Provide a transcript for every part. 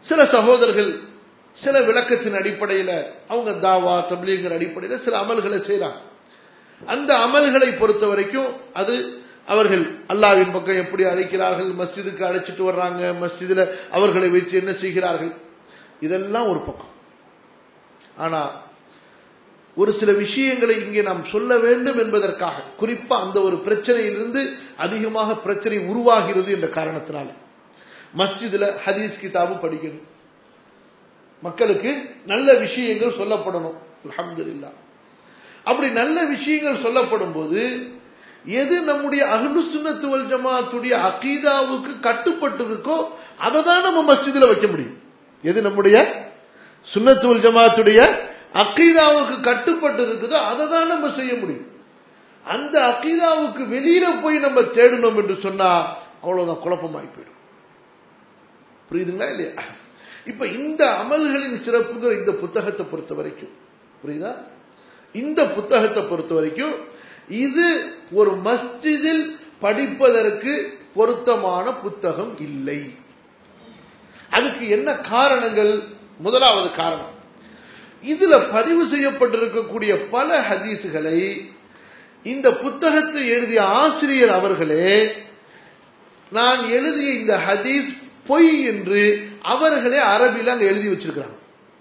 சில சகோதரர்கள் சில விளக்கத்தின் அடிப்படையில அவங்க தாவா தபிலிங்கிற அடிப்படையில சில அமல்களை செய்றாங்க அந்த அமல்களை பொறுத்த வரைக்கும் அது அவர்கள் அல்லாவின் பக்கம் எப்படி அழைக்கிறார்கள் மஸ்ஜிதுக்கு அழைச்சிட்டு வர்றாங்க மஸ்ஜிதுல அவர்களை வச்சு என்ன செய்கிறார்கள் இதெல்லாம் ஒரு பக்கம் ஆனா ஒரு சில விஷயங்களை இங்கே நாம் சொல்ல வேண்டும் என்பதற்காக குறிப்பா அந்த ஒரு பிரச்சனையிலிருந்து அதிகமாக பிரச்சனை உருவாகிறது என்ற காரணத்தினால மஸ்ஜிதுல ஹதீஸ் கிதாபு படிக்கணும் மக்களுக்கு நல்ல விஷயங்கள் சொல்லப்படணும் அல்ஹம்துலில்லா அப்படி நல்ல விஷயங்கள் சொல்லப்படும் போது எது நம்முடைய அஹ்லு சுன்னத்து வல் ஜமாத்துடைய அகீதாவுக்கு கட்டுப்பட்டு இருக்கோ அதை தான் நம்ம மஸ்ஜிதுல வைக்க முடியும் எது நம்முடைய சுன்னத்து வல் ஜமாத்துடைய அக்கீதாவுக்கு கட்டுப்பட்டு இருக்குதோ அதை தான் நம்ம செய்ய முடியும் அந்த அக்கீதாவுக்கு வெளியில போய் நம்ம தேடணும் என்று சொன்னா அவ்வளவுதான் குழப்பமாகி போயிடும் புரியுதுங்களா இல்லையா இப்ப இந்த அமல்களின் சிறப்புகள் இந்த புத்தகத்தை பொறுத்த வரைக்கும் புரியுதா இந்த புத்தகத்தை பொறுத்த வரைக்கும் இது ஒரு மஸ்ஜிதில் படிப்பதற்கு பொருத்தமான புத்தகம் இல்லை அதுக்கு என்ன காரணங்கள் முதலாவது காரணம் இதுல பதிவு செய்யப்பட்டிருக்கக்கூடிய பல ஹதீசுகளை இந்த புத்தகத்தை எழுதிய ஆசிரியர் அவர்களே நான் எழுதிய இந்த ஹதீஸ் பொய் என்று அவர்களே அரபில அங்க எழுதி வச்சிருக்கிறாங்க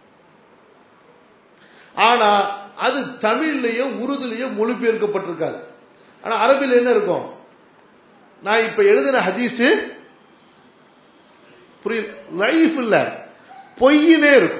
ஆனா அது தமிழ்லயோ உருதுலயோ மொழிபெயர்க்கப்பட்டிருக்காது ஆனா அரபில என்ன இருக்கும் நான் இப்ப எழுதின ஹதீஸ் புரியுது லைஃப் இல்ல பொய்யினே இருக்கும்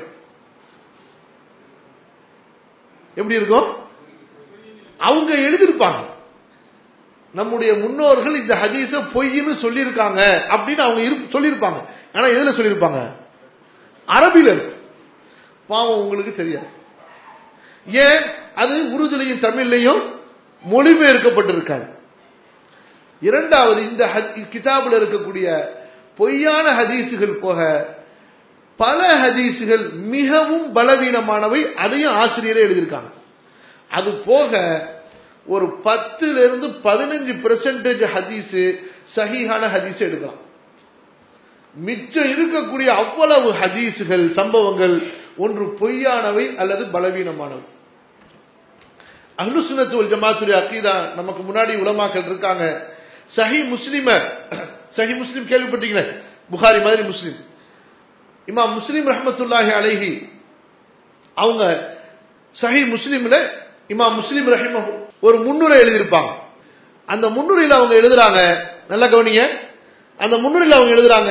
எப்படி இருக்கும் அவங்க எழுதியிருப்பாங்க நம்முடைய முன்னோர்கள் இந்த ஹதீஸ பொய்ன்னு சொல்லியிருக்காங்க அப்படின்னு அவங்க இரு- சொல்லியிருப்பாங்க ஆனா எதுல சொல்லியிருப்பாங்க அரபில இருக்கும் பாவம் உங்களுக்கு தெரியாது ஏன் அது உருதுலையும் தமிழ்லையும் மொழிபெயர்க்கப்பட்டிருக்காது இரண்டாவது இந்த ஹத்- கிதாபுல இருக்கக்கூடிய பொய்யான ஹதீசுகள் போக பல ஹதீசுகள் மிகவும் பலவீனமானவை அதையும் ஆசிரியரே எழுதியிருக்காங்க அது போக ஒரு பத்துல இருந்து பதினஞ்சு பெர்சன்டேஜ் ஹதீஸ் சஹீஹான ஹதீஸ் எடுக்கலாம் மிச்சம் இருக்கக்கூடிய அவ்வளவு ஹதீசுகள் சம்பவங்கள் ஒன்று பொய்யானவை அல்லது பலவீனமானவை அஹ்லு சுன்னத்து வல் ஜமாத்துடைய அக்கீதா நமக்கு முன்னாடி உலமாக்கள் இருக்காங்க சஹி முஸ்லிம சஹி முஸ்லிம் கேள்விப்பட்டீங்களே புகாரி மாதிரி முஸ்லிம் இமாம் முஸ்லிம் ரஹ்மத்துல்லாஹி அலைஹி அவங்க சஹி முஸ்லிம்ல இமாம் முஸ்லிம் ரஹிம ஒரு முன்னுரை எழுதியிருப்பாங்க அந்த முன்னுரையில் அவங்க எழுதுறாங்க நல்ல கவனிங்க அந்த முன்னுரையில் அவங்க எழுதுறாங்க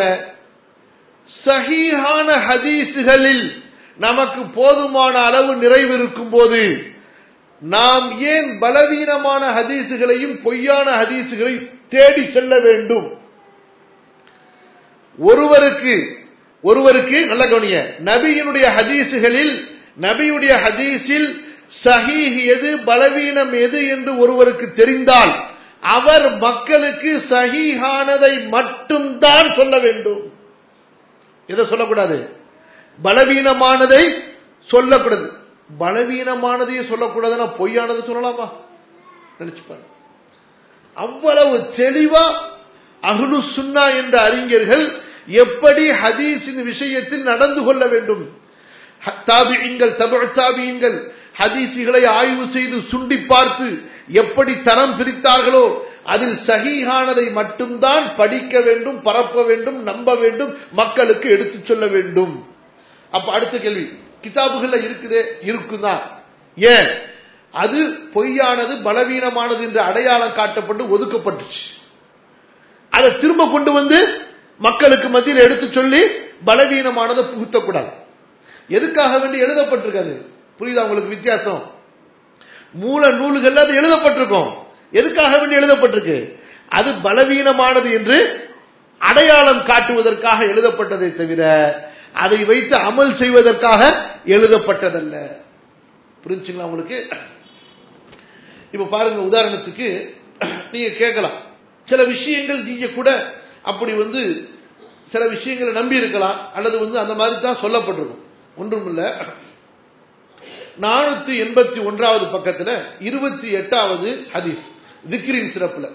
சஹீஹான ஹதீஸுகளில் நமக்கு போதுமான அளவு நிறைவு இருக்கும் போது நாம் ஏன் பலவீனமான ஹதீஸுகளையும் பொய்யான ஹதீஸுகளை தேடி செல்ல வேண்டும் ஒருவருக்கு ஒருவருக்கு நல்ல கவனிங்க நபியினுடைய ஹதீஸுகளில் நபியுடைய ஹதீஸில் சஹீஹ் எது பலவீனம் எது என்று ஒருவருக்கு தெரிந்தால் அவர் மக்களுக்கு சஹீஹானதை மட்டும்தான் சொல்ல வேண்டும் எதை சொல்லக்கூடாது பலவீனமானதை சொல்லக்கூடாது பலவீனமானதையே சொல்லக்கூடாதுன்னா பொய்யானது சொல்லலாமா நினைச்சு பாருங்க அவ்வளவு தெளிவா அஹ்லு சுன்னா என்ற அறிஞர்கள் எப்படி ஹதீஸின் விஷயத்தில் நடந்து கொள்ள வேண்டும் ஹ- தாபியீன்கள் தபு தாபியீன்கள் ஹதீஸுகளை ஆய்வு செய்து சுண்டி பார்த்து எப்படி தரம் பிரித்தார்களோ அதில் சஹீஹானதை மட்டும்தான் படிக்க வேண்டும் பரப்ப வேண்டும் நம்ப வேண்டும் மக்களுக்கு எடுத்துச் சொல்ல வேண்டும் அப்ப அடுத்த கேள்வி கிதாபுகள்ல இருக்குதே இருக்குதான் ஏன் அது பொய்யானது பலவீனமானது என்று அடையாளம் காட்டப்பட்டு ஒதுக்கப்பட்டுச்சு அதை திரும்ப கொண்டு வந்து மக்களுக்கு மத்தியில் எடுத்து சொல்லி பலவீனமானதை புகுத்தக்கூடாது எதுக்காக வேண்டி எழுதப்பட்டிருக்காது புரியுதா உங்களுக்கு வித்தியாசம் மூல நூல்கள் அது எழுதப்பட்டிருக்கும் எதுக்காக வேண்டி எழுதப்பட்டிருக்கு அது பலவீனமானது என்று அடையாளம் காட்டுவதற்காக எழுதப்பட்டதை தவிர அதை வைத்து அமல் செய்வதற்காக எழுதப்பட்டதல்ல புரிஞ்சுங்களா உங்களுக்கு இப்ப பாருங்க உதாரணத்துக்கு நீங்க கேட்கலாம் சில விஷயங்கள் நீங்க கூட அப்படி வந்து சில விஷயங்களை நம்பி இருக்கலாம் அல்லது வந்து அந்த மாதிரி தான் சொல்லப்பட்டிருக்கும் ஒன்றுமில்ல நானூத்தி எண்பத்தி ஒன்றாவது பக்கத்துல இருபத்தி எட்டாவது ஹதீஸ் திக்ரின் சிறப்புல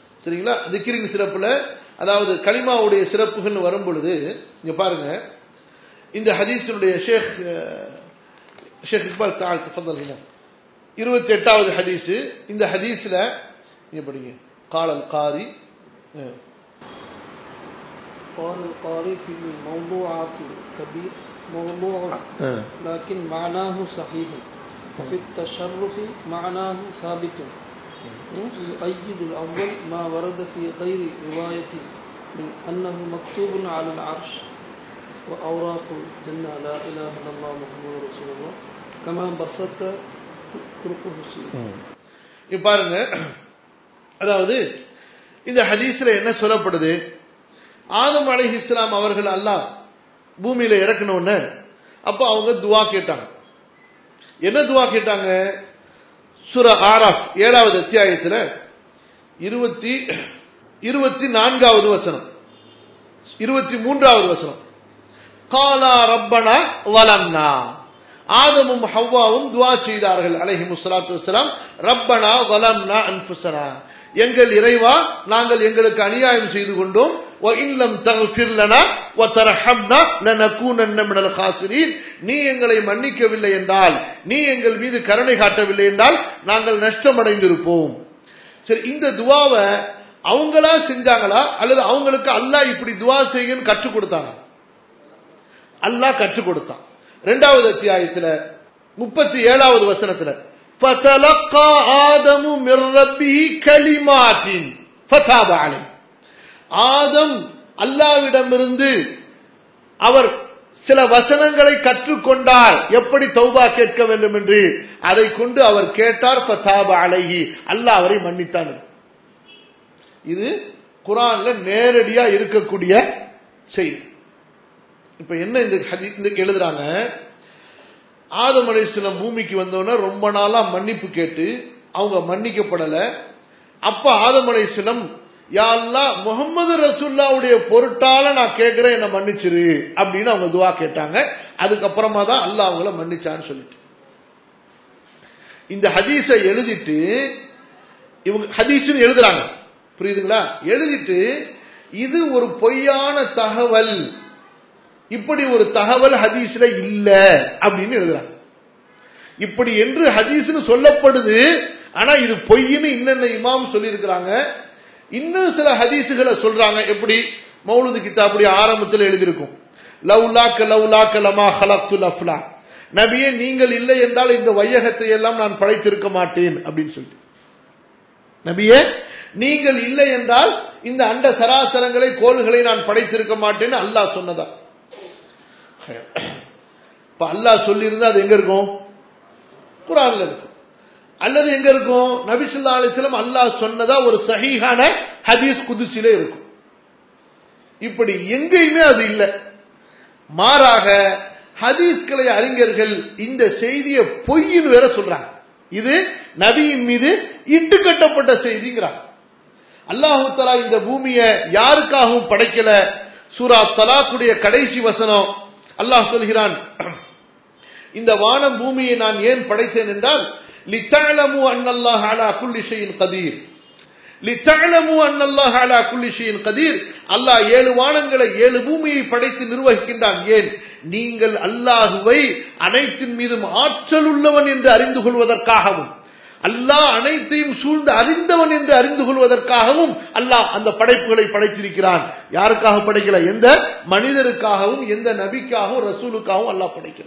சரிங்களா திக்ரின் சிறப்புல அதாவது கலிமாவுடைய சிறப்புகள் வரும் பொழுது இங்க பாருங்க இந்த ஹதீஸினுடைய ஷேக் அஹ், ஷேக் இக்பால் தால் தஃபضل ஹினா இருபத்தி எட்டாவது ஹதீஸ் இந்த ஹதீஸ்ல நீங்க படிங்க காலல் காரி அஹ், قال القاري في الموضوعات الكبير موضوع அஹ், لكن معناه صحيح وفي التشرف معناه ثابت يؤيد الأول ما ورد في غير رواية من أنه مكتوب على العرش وأوراق الجنة لا إله إلا الله محمد رسول الله كما بسطت طرقه السيئة ம். இப்ப பாருங்க அதாவது இந்த ஹதீஸ்ல என்ன சொல்லப்படுது ஆதம் அலைஹி இஸ்லாம் அவர்கள் அல்லாஹ் பூமியில இறக்கணும்னு அப்போ அவங்க துவா கேட்டாங்க என்ன துவா கேட்டாங்க சுர ஆராஃப் ஏழாவது அத்தியாயத்துல இருபத்தி இருபத்தி நான்காவது வசனம் இருபத்தி மூன்றாவது வசனம் காலா ரப்பனா வலம்னா ஆதமும் ஹவ்வாவும் துவா செய்தார்கள் அலைஹி முஸ்லாத்து வசலாம் ரப்பனா வலம்னா அன்புசனா எங்கள் இறைவா நாங்கள் எங்களுக்கு அநியாயம் செய்து கொண்டோம் وَإِنْ تَغْفِرْ لَنَا وَتَرْحَمْنَا لَنَكُونَنَّ مِنَ الْخَاسِرِينَ நீ எங்களை மன்னிக்கவில்லை என்றால் நீ எங்கள் மீது கருணை காட்டவில்லை என்றால் நாங்கள் நஷ்டமடைந்திருப்போம் சரி இந்த துவாவை அவங்களா செஞ்சாங்களா அல்லது அவங்களுக்கு அல்லாஹ் இப்படி துவா செய்யுன்னு கற்றுக் கொடுத்தாங்க அல்லாஹ் கற்றுக் கொடுத்தான் இரண்டாவது அத்தியாயத்துல முப்பத்தி ஏழாவது வசனத்துல فَتَلَقَّى آدَمُ مِنْ رَبِّهِ كَلِمَاتٍ فَتَابَ عَلَيْهِ ஆதம் அல்லாவிடமிருந்து அவர் சில வசனங்களை கற்றுக்கொண்டார் எப்படி தௌபா கேட்க வேண்டும் என்று அதை கொண்டு அவர் கேட்டார் ஃபதாப அலைஹி அல்லாஹ் அவரை மன்னித்தான் இது குரான்ல நேரடியா இருக்கக்கூடிய செய்தி இப்ப என்ன இந்த ஹதி- இந்த எழுதுறாங்க ஆதம் அலைஹிஸ்ஸலாம் பூமிக்கு வந்தோடனே ரொம்ப நாளா மன்னிப்பு கேட்டு அவங்க மன்னிக்கப்படல அப்ப ஆதம் அலைஹிஸ்ஸலாம் யா அல்லாஹ் முகமது ரசூல்லாவுடைய பொருட்டால நான் கேட்கிறேன் என்ன மன்னிச்சிரு அப்படின்னு அவங்க துவா கேட்டாங்க அதுக்கப்புறமா தான் அல்லாஹ் அவங்கள மன்னிச்சான்னு சொல்லிட்டு இந்த ஹதீஸை எழுதிட்டு இவங்க ஹதீஸ்னு எழுதுறாங்க புரியுதுங்களா எழுதிட்டு இது ஒரு பொய்யான தகவல் இப்படி ஒரு தகவல் ஹதீஸ்ல இல்ல அப்படின்னு எழுதுறாங்க இப்படி என்று ஹதீஸ்னு சொல்லப்படுது ஆனா இது பொய்ன்னு இன்னென்ன இமாம் சொல்லியிருக்கிறாங்க இன்னும் சில ஹதீஸுகளை சொல்றாங்க எப்படி மௌலுது கிதாபுடைய ஆரம்பத்தில் எழுதியிருக்கும் லவ்லாக்க லவ்லாக்க லமா ஹலக்துல் அஃப்லா நபியே நீங்கள் இல்லை என்றால் இந்த வையகத்தை எல்லாம் நான் படைத்திருக்க மாட்டேன் அப்படின்னு சொல்லிட்டு நபியே நீங்கள் இல்லை என்றால் இந்த அண்ட சராசரங்களை கோள்களை நான் படைத்திருக்க மாட்டேன்னு அல்லாஹ் சொன்னதா இப்ப அல்லாஹ் சொல்லியிருந்தா அது எங்க இருக்கும் குரான்ல இருக்கும் அல்லது எங்க இருக்கும் நபிசுல்லா அலிஸ்லம் அல்லாஹ் சொன்னதா ஒரு சஹீஹான ஹதீஸ் குதிசிலே இருக்கும் இப்படி எங்கேயுமே அது இல்லை மாறாக ஹதீஸ்களை அறிஞர்கள் இந்த செய்தியை பொய்ன்னு வேற சொல்றாங்க இது நபியின் மீது இட்டு கட்டப்பட்ட செய்திங்கிறாங்க அல்லாஹு தலா இந்த பூமியை யாருக்காகவும் படைக்கல சூரா தலாக்குடைய கடைசி வசனம் அல்லாஹ் சொல்கிறான் இந்த வானம் பூமியை நான் ஏன் படைத்தேன் என்றால் லித்தஅலமு அன்னல்லாஹ் அலா குல்லி ஷைஇன் கதீர் லித்தஅலமு அன்னல்லாஹ் அலா குல்லி ஷைஇன் கதீர் அல்லாஹ் ஏழு வானங்களை ஏழு பூமியை படைத்து நிர்வகிக்கின்றான் ஏன் நீங்கள் அல்லாஹுவை அனைத்தின் மீதும் ஆற்றல் உள்ளவன் என்று அறிந்து கொள்வதற்காகவும் அல்லாஹ் அனைத்தையும் சூழ்ந்து அறிந்தவன் என்று அறிந்து கொள்வதற்காகவும் அல்லாஹ் அந்த படைப்புகளை படைத்திருக்கிறான் யாருக்காக படைக்கல எந்த மனிதருக்காகவும் எந்த நபிக்காகவும் ரசூலுக்காகவும் அல்லாஹ் படைக்கல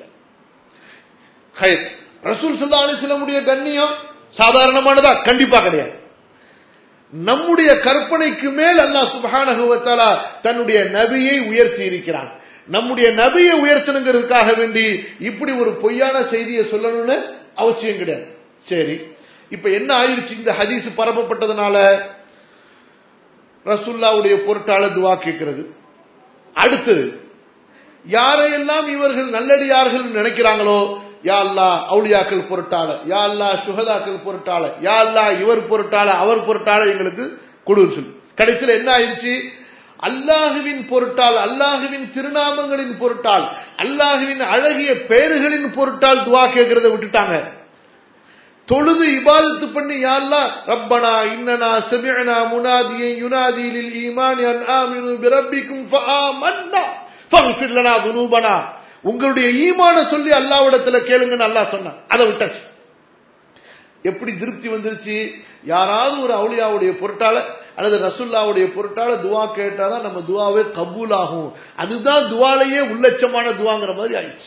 ஹைர் ரசூல் சல்லா அலிஸ்லமுடைய கண்ணியம் சாதாரணமானதா கண்டிப்பா கிடையாது நம்முடைய கற்பனைக்கு மேல் அல்லாஹ் சுப்ஹானஹு வ தஆலா தன்னுடைய நபியை உயர்த்தி இருக்கிறான் நம்முடைய நபியை உயர்த்தணுங்கிறதுக்காக வேண்டி இப்படி ஒரு பொய்யான செய்தியை சொல்லணும்னு அவசியம் கிடையாது சரி இப்ப என்ன ஆயிருச்சு இந்த ஹதீஸ் பரப்பப்பட்டதுனால ரசுல்லாவுடைய பொருட்டால துவா கேட்கிறது அடுத்தது யாரையெல்லாம் இவர்கள் நல்லடியார்கள் நினைக்கிறாங்களோ யா அல்லா அவுளியாக்கள் பொருட்டால யா அல்லா சுகதாக்கள் பொருட்டால யா அல்லா இவர் பொருட்டால அவர் பொருட்டால எங்களுக்கு கொடு சொல்லு கடைசியில் என்ன ஆயிடுச்சு அல்லாஹுவின் பொருட்டால் அல்லாஹுவின் திருநாமங்களின் பொருட்டால் அல்லாஹுவின் அழகிய பெயர்களின் பொருட்டால் துவா கேட்கிறத விட்டுட்டாங்க தொழுது இபாதத்து பண்ணி யாழ்லா ரப்பனா இன்னனா சமிஅனா முனாதியை யுனாதி லில் ஈமான் அன் ஆமினு பிரப்பிக்கும் ஃபஆமன்னா ஃபக்ஃபிர் லனா துனூபனா உங்களுடைய ஈமான சொல்லி அல்லாவிடத்துல கேளுங்கன்னு அல்லாஹ் சொன்னான் அதை விட்டாச்சு எப்படி திருப்தி வந்துருச்சு யாராவது ஒரு அவுளியாவுடைய பொருட்டால அல்லது ரசுல்லாவுடைய பொருட்டால துவா கேட்டாதான் நம்ம துவாவே கபூல் ஆகும் அதுதான் துவாலையே உள்ளச்சமான துவாங்கிற மாதிரி ஆயிடுச்சு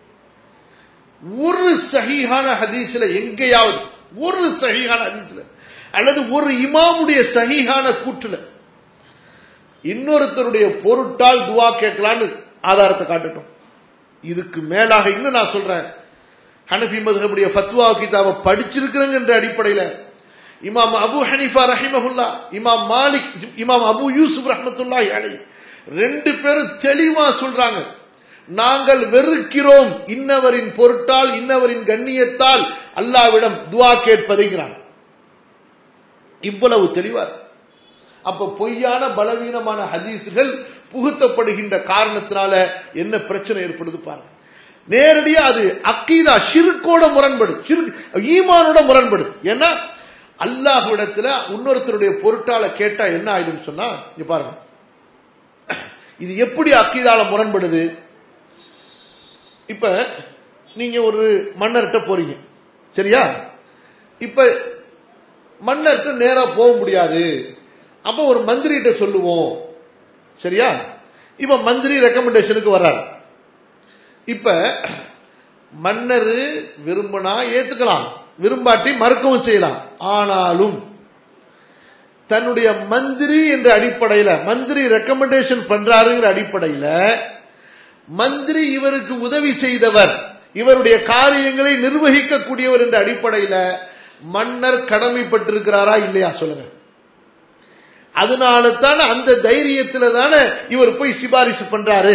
ஒரு சஹீஹான ஹதீஸ்ல எங்கேயாவது ஒரு சஹீஹான ஹதீஸ்ல அல்லது ஒரு இமாமுடைய சஹீஹான கூற்றுல இன்னொருத்தருடைய பொருட்டால் துவா கேட்கலான்னு ஆதாரத்தை காட்டட்டும் இதுக்கு மேலாக இன்னும் நான் சொல்றேன் ஹனஃபி மதுஹபுடைய ஃபத்வா கிதாபை படிச்சிருக்கிறேங்க என்ற அடிப்படையில் இமாம் அபு ஹனிஃபா ரஹிமஹுல்லா இமாம் மாலிக் இமாம் அபு யூசுப் ரஹமத்துல்லாஹி அலை ரெண்டு பேரும் தெளிவா சொல்றாங்க நாங்கள் வெறுக்கிறோம் இன்னவரின் பொருட்டால் இன்னவரின் கண்ணியத்தால் அல்லாவிடம் துவா கேட்பதைங்கிறாங்க இவ்வளவு தெளிவார் அப்ப பொய்யான பலவீனமான ஹதீசுகள் புகுத்தப்படுகின்ற காரணத்தினால என்ன பிரச்சனை ஏற்படுது பாருங்க நேரடியா அது அக்கீதா ஷிருக்கோட முரண்படு ஈமானோட முரண்படு ஏன்னா அல்லாஹ்விடத்துல இன்னொருத்தருடைய பொருட்டால கேட்டா என்ன ஆயிடும் சொன்னா இங்க பாருங்க இது எப்படி அக்கீதால முரண்படுது இப்ப நீங்க ஒரு மன்னர்கிட்ட போறீங்க சரியா இப்ப மன்னர்கிட்ட நேரா போக முடியாது அப்ப ஒரு மந்திரிகிட்ட சொல்லுவோம் சரியா இப்ப மந்திரி ரெக்கமெண்டேஷனுக்கு வர்றாரு இப்ப மன்னர் விரும்பினா ஏத்துக்கலாம் விரும்பாட்டி மறுக்கவும் செய்யலாம் ஆனாலும் தன்னுடைய மந்திரி என்ற அடிப்படையில் மந்திரி ரெக்கமெண்டேஷன் பண்றாருங்கிற அடிப்படையில் மந்திரி இவருக்கு உதவி செய்தவர் இவருடைய காரியங்களை நிர்வகிக்கக்கூடியவர் என்ற அடிப்படையில் மன்னர் கடமைப்பட்டிருக்கிறாரா இல்லையா சொல்லுங்க அதனால தானே அந்த தைரியத்துல தானே இவர் போய் சிபாரிசு பண்றாரு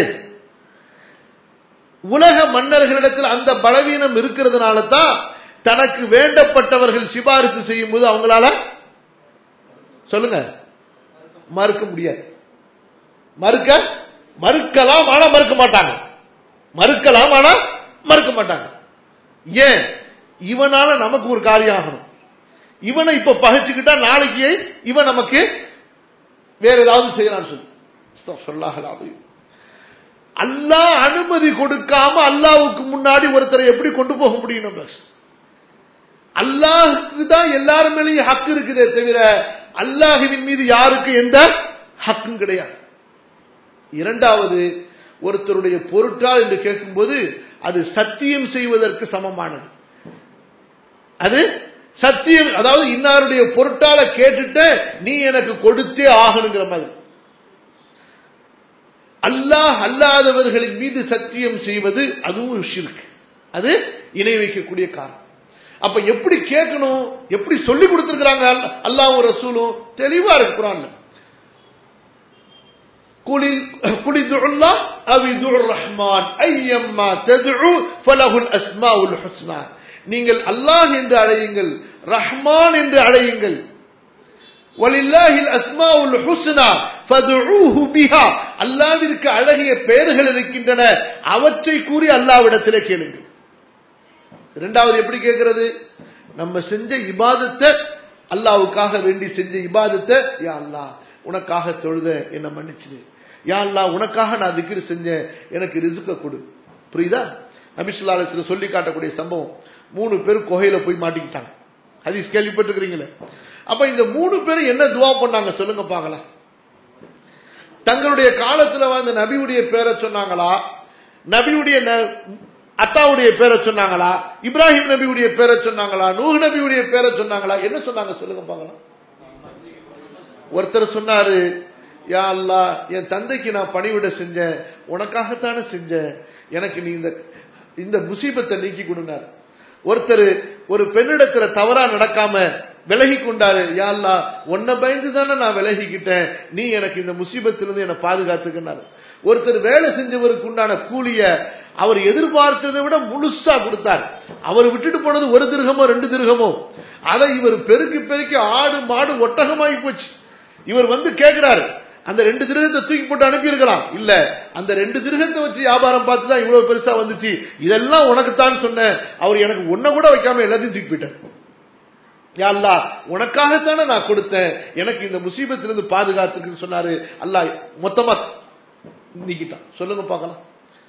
உலக மன்னர்களிடத்தில் அந்த பலவீனம் இருக்கிறதுனால தான் தனக்கு வேண்டப்பட்டவர்கள் சிபாரிசு செய்யும் போது அவங்களால சொல்லுங்க மறுக்க முடியாது மறுக்க மறுக்கலாம் ஆனா மறுக்க மாட்டாங்க மறுக்கலாம் ஆனா மறுக்க மாட்டாங்க ஏன் இவனால நமக்கு ஒரு காரியம் ஆகணும் இவனை இப்ப பகைச்சுக்கிட்டா நாளைக்கு இவன் நமக்கு வேற ஏதாவது செய்யறான்னு சொல்லி சொல்லாகலாது அல்லாஹ் அனுமதி கொடுக்காம அல்லாவுக்கு முன்னாடி ஒருத்தரை எப்படி கொண்டு போக முடியும் நம்ம அல்லாஹுக்கு தான் எல்லாரும் மேலேயும் ஹக்கு இருக்குதே தவிர அல்லாஹுவின் மீது யாருக்கு எந்த ஹக்கும் கிடையாது இரண்டாவது ஒருத்தருடைய பொருட்டால் என்று கேட்கும்போது அது சத்தியம் செய்வதற்கு சமமானது அது சத்தியம் அதாவது இன்னாருடைய பொருட்டால கேட்டுட்ட நீ எனக்கு கொடுத்தே ஆகணுங்கிற மாதிரி அல்லாஹ் அல்லாதவர்களின் மீது சத்தியம் செய்வது அதுவும் ஷிர்க் அது இணை வைக்கக்கூடிய காரணம் அப்ப எப்படி கேட்கணும் எப்படி சொல்லி கொடுத்திருக்கிறாங்க அல்லாஹ் ரசூலும் தெளிவா இருக்கு குரான்ல குளிதுல்லா அவிதுர் ரஹ்மான் ஐயம்மா ததுஉ ஃபலஹுல் அஸ்மாவுல் ஹுஸ்னா நீங்கள் அல்லாஹ் என்று அழையுங்கள் ரஹ்மான் என்று அழையுங்கள் வலில்லாஹில் அஸ்மாவுல் ஹுஸ்னா ஃபதுஊஹு பிஹா அல்லாஹ்விற்கு அழகிய பெயர்கள் இருக்கின்றன அவற்றை கூறி அல்லாஹ்விடத்திலே கேளுங்கள் இரண்டாவது எப்படி கேட்கிறது நம்ம செஞ்ச இபாதத்தை அல்லாவுக்காக வேண்டி செஞ்ச இபாதத்தை யா அல்லாஹ் உனக்காக தொழுத என்ன மன்னிச்சுது யா அல்லாஹ் உனக்காக நான் திக்ரு செஞ்சேன் எனக்கு ரிசுக்க கொடு புரியுதா நபிசுல்லா அலிஸ்ல சொல்லி காட்டக்கூடிய சம்பவம் மூணு பேர் குகையில போய் மாட்டிக்கிட்டாங்க ஹதீஸ் கேள்விப்பட்டிருக்கிறீங்களே அப்ப இந்த மூணு பேரும் என்ன துவா பண்ணாங்க சொல்லுங்க பாக்கலாம் தங்களுடைய காலத்துல வாழ்ந்த நபியுடைய பேரை சொன்னாங்களா நபியுடைய அத்தாவுடைய பேரை சொன்னாங்களா இப்ராஹிம் நபியுடைய பேரை சொன்னாங்களா நூஹ் நபியுடைய பேரை சொன்னாங்களா என்ன சொன்னாங்க சொல்லுங்க பாக்கலாம் ஒருத்தர் சொன்னாரு யா அல்லா என் தந்தைக்கு நான் பணிவிட செஞ்சேன் உனக்காகத்தானே செஞ்சேன் எனக்கு நீ இந்த இந்த முசீபத்தை நீக்கி கொடுனார் ஒருத்தர் ஒரு பெண்ணிடத்துல தவறா நடக்காம விலகி கொண்டாரு யாழ்லா உன்னை பயந்து தானே நான் விலகிக்கிட்டேன் நீ எனக்கு இந்த முசீபத்திலிருந்து என்னை பாதுகாத்துக்கினாரு ஒருத்தர் வேலை செஞ்சவருக்கு உண்டான கூலிய அவர் எதிர்பார்த்ததை விட முழுசா கொடுத்தார் அவர் விட்டுட்டு போனது ஒரு திருகமோ ரெண்டு திருகமோ அதை இவர் பெருக்கி பெருக்கி ஆடு மாடு ஒட்டகமாகி போச்சு இவர் வந்து கேட்கிறாரு அந்த ரெண்டு திருகத்தை தூக்கி போட்டு அனுப்பியிருக்கலாம் இல்ல அந்த ரெண்டு திருகத்தை வச்சு வியாபாரம் பார்த்து தான் இவ்வளவு பெருசா வந்துச்சு இதெல்லாம் உனக்குத்தான் சொன்னேன் அவர் எனக்கு ஒன்ன கூட வைக்காம எல்லாத்தையும் தூக்கி போயிட்டார் அல்லா உனக்காகத்தானே நான் கொடுத்தேன் எனக்கு இந்த முசீபத்திலிருந்து பாதுகாத்துக்குன்னு சொன்னாரு அல்லா மொத்தமா நீக்கிட்டான் சொல்லுங்க பார்க்கலாம்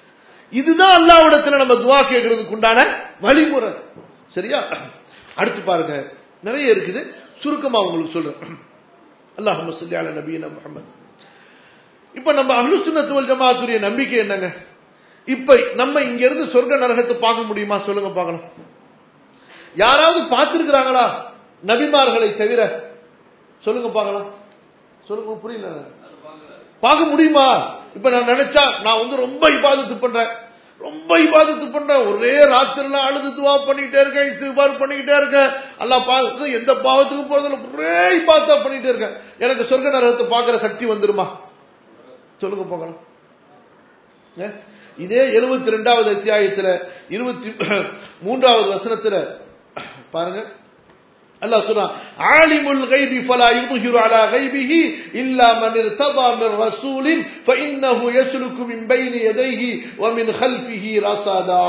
இதுதான் அல்லாவிடத்துல நம்ம துவா கேட்கறதுக்கு உண்டான வழிமுறை சரியா அடுத்து பாருங்க நிறைய இருக்குது சுருக்கமா உங்களுக்கு சொல்றேன் அல்லாஹ் சொல்லி அல நபீன முகமது இப்ப நம்ம அஹ்லு சுன்னத்து வல் ஜமாத்துடைய நம்பிக்கை என்னங்க இப்ப நம்ம இங்க இருந்து சொர்க்க நரகத்தை பார்க்க முடியுமா சொல்லுங்க பார்க்கலாம் யாராவது பார்த்திருக்கிறாங்களா நபிமார்களை தவிர சொல்லுங்க பார்க்கலாம் சொல்லுங்க புரியல பார்க்க முடியுமா இப்ப நான் நினைச்சா நான் வந்து ரொம்ப இபாதத்து பண்றேன் ரொம்ப இபாதத்து பண்றேன் ஒரே ராத்திரில அழுது துவா பண்ணிக்கிட்டே இருக்கேன் இஸ்திக்பார் பண்ணிக்கிட்டே இருக்கேன் அல்லாஹ் பார்த்து எந்த பாவத்துக்கு போறதில்ல ஒரே இபாதத்தா பண்ணிட்டே இருக்கேன் எனக்கு சொர்க்க நரகத்தை பார்க்கிற சக்தி வந்துருமா சொல்லுங்க பார்க்கலாம் ஏ? இதே எழுபத்தி ரெண்டாவது அத்தியாயத்துல இருபத்தி மூன்றாவது வசனத்துல பாருங்க அல்லாஹ் சொல்றான் ஆலிமுல் கைபி ஃபலா யுظஹிரு அலா கைபிஹி இல்லா மன் இர்தபா மின் ரசூலின் ஃபஇன்னஹு யஸ்லுகு மின் பைனி யதைஹி வ மின் கல்ஃபிஹி ரஸதா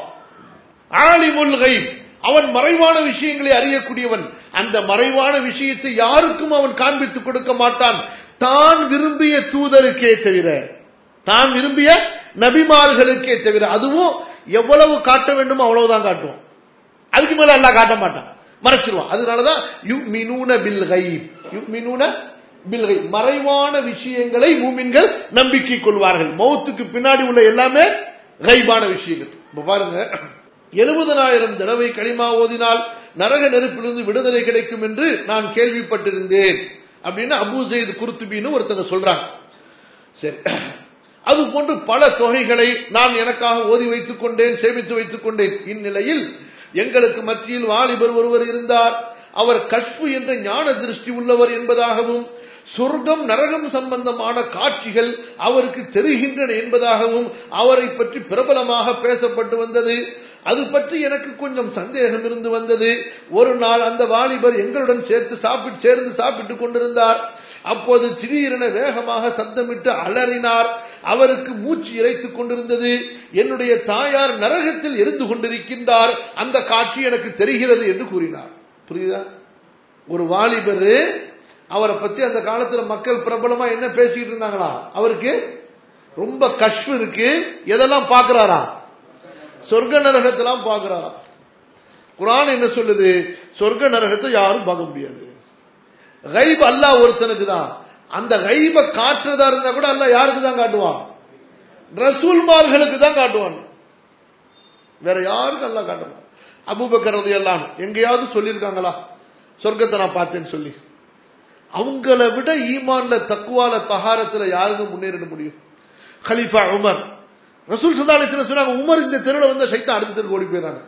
ஆலிமுல் கைப் அவன் மறைவான விஷயங்களை அறியக்கூடியவன் அந்த மறைவான விஷயத்தை யாருக்கும் அவன் காண்பித்துக் கொடுக்க மாட்டான் தான் விரும்பிய தூதருக்கே தவிர தான் விரும்பிய நபிமார்களுக்கே தவிர அதுவும் எவ்வளவு காட்ட வேண்டுமோ அவ்வளவுதான் காட்டுவான் அதுக்கு மேல அல்லாஹ் காட்ட மாட்டான் மறைச்சிருவான் அதனாலதான் யுமினூன பில் கைப் யுமினூன பில் கைப் மறைவான விஷயங்களை மூமின்கள் நம்பிக்கை கொள்வார்கள் மௌத்துக்கு பின்னாடி உள்ள எல்லாமே கைபான விஷயங்கள் இப்ப பாருங்க எழுபதனாயிரம் தடவை களிமா ஓதினால் நரக நெருப்பிலிருந்து விடுதலை கிடைக்கும் என்று நான் கேள்விப்பட்டிருந்தேன் அப்படின்னு அபூ செய்து குருத்துபின்னு ஒருத்தங்க சொல்றாங்க சரி அது போன்று பல தொகைகளை நான் எனக்காக ஓதி வைத்துக் கொண்டேன் சேமித்து வைத்துக் கொண்டேன் இந்நிலையில் எங்களுக்கு மத்தியில் வாலிபர் ஒருவர் இருந்தார் அவர் கஷ்பு என்ற ஞான திருஷ்டி உள்ளவர் என்பதாகவும் சொர்க்கம் நரகம் சம்பந்தமான காட்சிகள் அவருக்கு தெரிகின்றன என்பதாகவும் அவரை பற்றி பிரபலமாக பேசப்பட்டு வந்தது அது பற்றி எனக்கு கொஞ்சம் சந்தேகம் இருந்து வந்தது ஒரு நாள் அந்த வாலிபர் எங்களுடன் சேர்த்து சாப்பிட்டு சேர்ந்து சாப்பிட்டுக் கொண்டிருந்தார் அப்போது திடீரென வேகமாக சப்தமிட்டு அலறினார் அவருக்கு மூச்சு இறைத்துக் கொண்டிருந்தது என்னுடைய தாயார் நரகத்தில் எரிந்து கொண்டிருக்கின்றார் அந்த காட்சி எனக்கு தெரிகிறது என்று கூறினார் புரியுதா ஒரு வாலிபர் அவரை பத்தி அந்த காலத்துல மக்கள் பிரபலமா என்ன பேசிட்டு இருந்தாங்களா அவருக்கு ரொம்ப கஷ்டம் இருக்கு எதெல்லாம் பாக்குறாரா சொர்க்க நரகத்தெல்லாம் பாக்குறாரா குரான் என்ன சொல்லுது சொர்க்க நரகத்தை யாரும் பார்க்க முடியாது கைப் அல்லாஹ் ஒருத்தனுக்கு தான் அந்த கைப காட்டுறதா இருந்தா கூட அல்லாஹ் யாருக்கு தான் காட்டுவான் ரசூல்மார்களுக்கு தான் காட்டுவான் வேற யாருக்கும் அல்லாஹ் காட்டுவான் அபூபக்கர் எல்லாம் எங்கேயாவது சொல்லியிருக்காங்களா சொர்க்கத்தை நான் பார்த்தேன்னு சொல்லி அவங்கள விட ஈமான்ல தக்குவால தகாரத்துல யாருக்கு முன்னேறிட முடியும் கலீஃபா உமர் ரசூல் சதாலிசில சொன்னாங்க உமர் இந்த தெருவில் வந்து சைத்தான் அடுத்த தெருவுக்கு ஓடி போயிடுறாங்க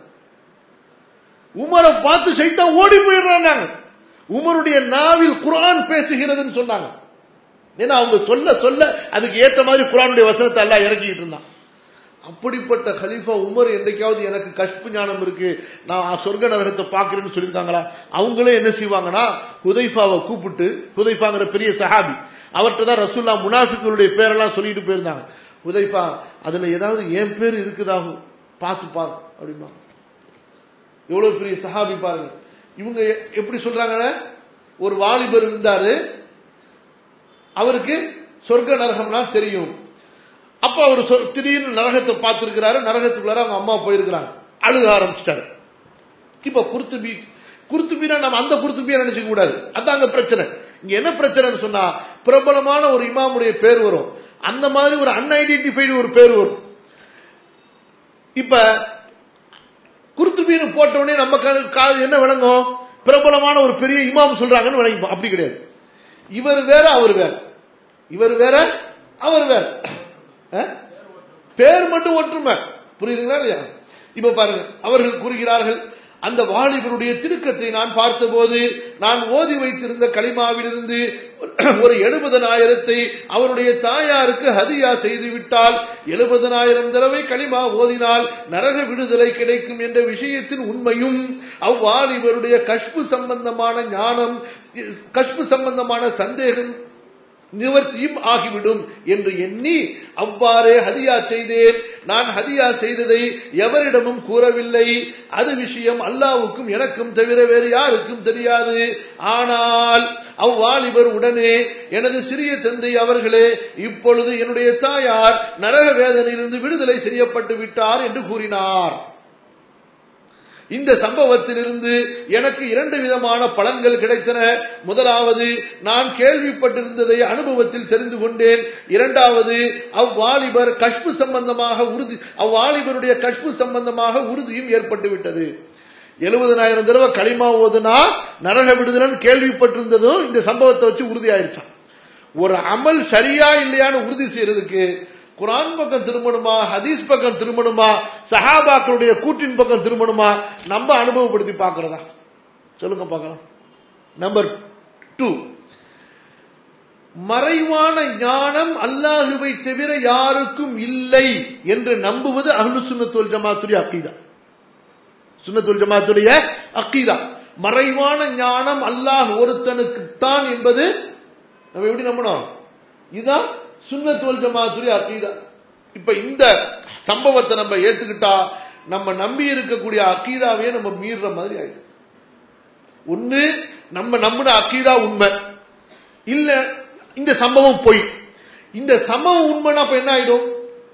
உமரை பார்த்து சைத்தான் ஓடி போயிடுறாங்க உமருடைய நாவில் குரான் பேசுகிறதுன்னு சொன்னாங்க ஏன்னா அவங்க சொல்ல சொல்ல அதுக்கு ஏத்த மாதிரி குரானுடைய வசனத்தை எல்லாம் இறக்கிட்டு இருந்தான் அப்படிப்பட்ட கலீஃபா உமர் என்னைக்காவது எனக்கு கஷ்பு ஞானம் இருக்கு நான் சொர்க்க நரகத்தை பார்க்கிறேன்னு சொல்லியிருக்காங்களா அவங்களே என்ன செய்வாங்கன்னா ஹுதைஃபாவை கூப்பிட்டு ஹுதைஃபாங்கிற பெரிய சஹாபி அவர்கிட்ட தான் ரசூல்லா முனாஃபிக்களுடைய பேரெல்லாம் சொல்லிட்டு போயிருந்தாங்க ஹுதைஃபா அதுல ஏதாவது என் பேர் இருக்குதாகும் பார்த்து பாரு அப்படிமா எவ்வளவு பெரிய சஹாபி பாருங்க இவங்க எப்படி சொல்றாங்க ஒரு வாலிபர் இருந்தாரு அவருக்கு சொர்க்க நரகம்லாம் தெரியும் அப்ப அவர் திடீர்னு நரகத்தை பார்த்திருக்கிறாரு நரகத்துக்குள்ளார அவங்க அம்மா போயிருக்கிறாங்க அழுக ஆரம்பிச்சிட்டாரு இப்ப குருத்துபி குருத்துபினா நம்ம அந்த குருத்துபியா நினைச்சுக்க கூடாது அதான் அங்க பிரச்சனை இங்க என்ன பிரச்சனைன்னு சொன்னா பிரபலமான ஒரு இமாமுடைய பேர் வரும் அந்த மாதிரி ஒரு அன்ஐடென்டிஃபைடு ஒரு பேர் வரும் இப்ப குருத்துபீனு போட்ட உடனே நம்ம என்ன விளங்கும் பிரபலமான ஒரு பெரிய இமாம் சொல்றாங்கன்னு விளங்கிப்போம் அப்படி கிடையாது இவர் வேற அவர் வேற இவர் வேற அவர் வேற பேர் மட்டும் ஒற்றுமை புரியுதுங்களா இல்லையா இப்ப பாருங்க அவர்கள் கூறுகிறார்கள் அந்த வாலிபருடைய திருக்கத்தை நான் பார்த்தபோது நான் ஓதி வைத்திருந்த களிமாவிலிருந்து ஒரு எழுபதனாயிரத்தை அவருடைய தாயாருக்கு ஹதியா செய்துவிட்டால் எழுபதனாயிரம் தடவை களிமா ஓதினால் நரக விடுதலை கிடைக்கும் என்ற விஷயத்தின் உண்மையும் அவ்வாலிபருடைய கஷ்பு சம்பந்தமான ஞானம் கஷ்பு சம்பந்தமான சந்தேகம் நிவர்த்தியும் ஆகிவிடும் என்று எண்ணி அவ்வாறே ஹதியா செய்தேன் நான் ஹதியா செய்ததை எவரிடமும் கூறவில்லை அது விஷயம் அல்லாவுக்கும் எனக்கும் தவிர வேறு யாருக்கும் தெரியாது ஆனால் அவ்வாலிபர் உடனே எனது சிறிய தந்தை அவர்களே இப்பொழுது என்னுடைய தாயார் நரக வேதனையிலிருந்து விடுதலை செய்யப்பட்டு விட்டார் என்று கூறினார் இந்த சம்பவத்திலிருந்து எனக்கு இரண்டு விதமான பலன்கள் கிடைத்தன முதலாவது நான் கேள்விப்பட்டிருந்ததை அனுபவத்தில் தெரிந்து கொண்டேன் இரண்டாவது அவ்வாலிபர் கஷ்பு சம்பந்தமாக உறுதி அவ்வாலிபருடைய கஷ்பு சம்பந்தமாக உறுதியும் ஏற்பட்டு விட்டது எழுபதனாயிரம் தடவை களிமா ஓதுனா நரக விடுதலன் கேள்விப்பட்டிருந்ததும் இந்த சம்பவத்தை வச்சு உறுதியாயிருச்சான் ஒரு அமல் சரியா இல்லையான்னு உறுதி செய்யறதுக்கு குரான் பக்கம் திரும்பணுமா ஹதீஸ் பக்கம் திரும்பணுமா சஹாபாக்களுடைய கூட்டின் பக்கம் திரும்பணுமா நம்ம அனுபவப்படுத்தி பார்க்கறதா சொல்லுங்க பார்க்கலாம் நம்பர் டூ மறைவான ஞானம் அல்லாஹுவை தவிர யாருக்கும் இல்லை என்று நம்புவது அஹ்லு சுன்னத்துல் ஜமாத்துடைய அக்கீதா சுன்னத்துல் ஜமாத்துடைய அக்கீதா மறைவான ஞானம் அல்லாஹ் ஒருத்தனுக்குத்தான் என்பது நம்ம எப்படி நம்பணும் இதுதான் சுன்னத்துவல் ஜமாத்துடைய அக்கீதா இப்ப இந்த சம்பவத்தை நம்ம ஏத்துக்கிட்டா நம்ம நம்பி இருக்கக்கூடிய அக்கீதாவே நம்ம மீறுற மாதிரி ஆயிடும் ஒண்ணு நம்ம நம்பின அக்கீதா உண்மை இல்ல இந்த சம்பவம் பொய் இந்த சம்பவம் உண்மைன்னா அப்ப என்ன ஆயிடும்